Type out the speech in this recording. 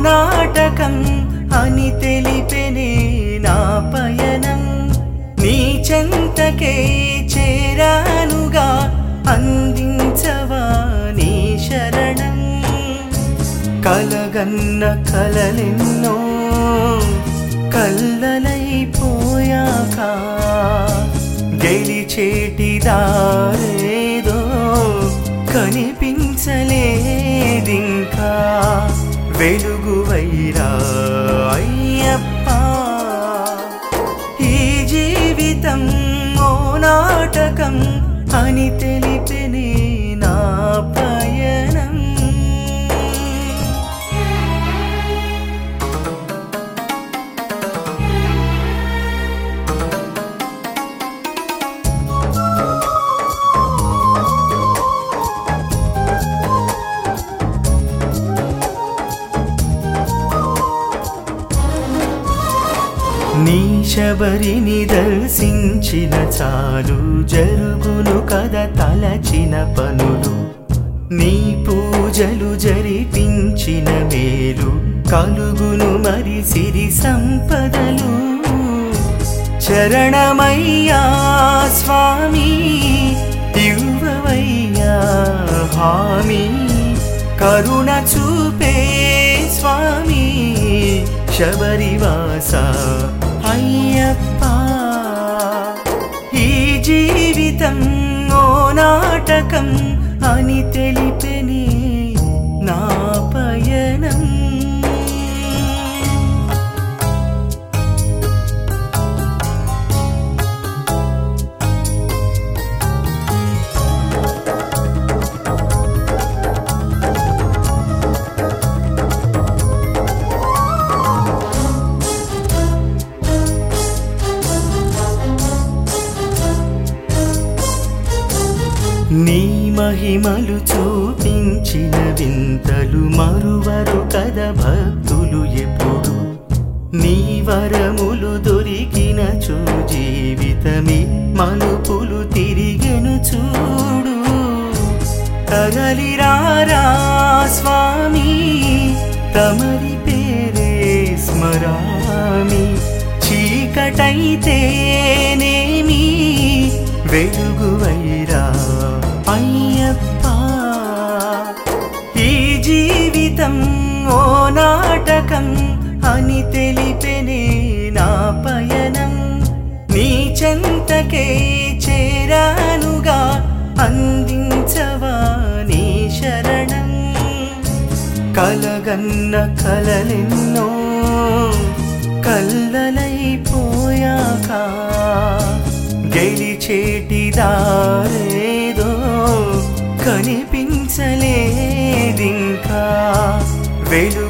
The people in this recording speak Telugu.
నాటకం అని తెలిపెనే నా పయనం నీ చెంతకే చేరానుగా అందించవా నీ శరణం కలగన్న కలలెన్నో కల్లలైపోయాక గెలిచేటి దారేదో కనిపించలేదింకా వెలుగు వైరా అయ్యప్ప ఈ జీవితం ఓ నాటకం అని తెలిపెనే నా పయనం నీ శబరిని దర్శించిన చాలు జరుగును కద తలచిన పనులు నీ పూజలు జరిపించిన మేలు కలుగును మరి సిరి సంపదలు చరణమయ్యా స్వామి ఇవ్వవయ్యా హామీ కరుణ చూపే స్వామి శబరివాస అయ్యప్ప ఈ జీవితం ఓ నాటకం అని తెలిపెనే నా పయనం నీ మహిమలు చూపించిన వింతలు మరువరు కద భక్తులు ఎప్పుడు నీ వరములు దొరికిన చూ జీవితమే మలుపులు తిరిగెను చూడు తగలిరారా స్వామి తమరి పేరే స్మరామి చీకటైతేనేమి వెలుగు వైరా అయ్యప్ప ఈ జీవితం ఓ నాటకం అని తెలిపెనే నా పయనం నీ చెంతకే చేరానుగా అందించవా నీ శరణం కలగన్న కలలెన్నో కల్లలైపోయాక గెలిచేటి దారేదో కనిపించలేదింకా వెలు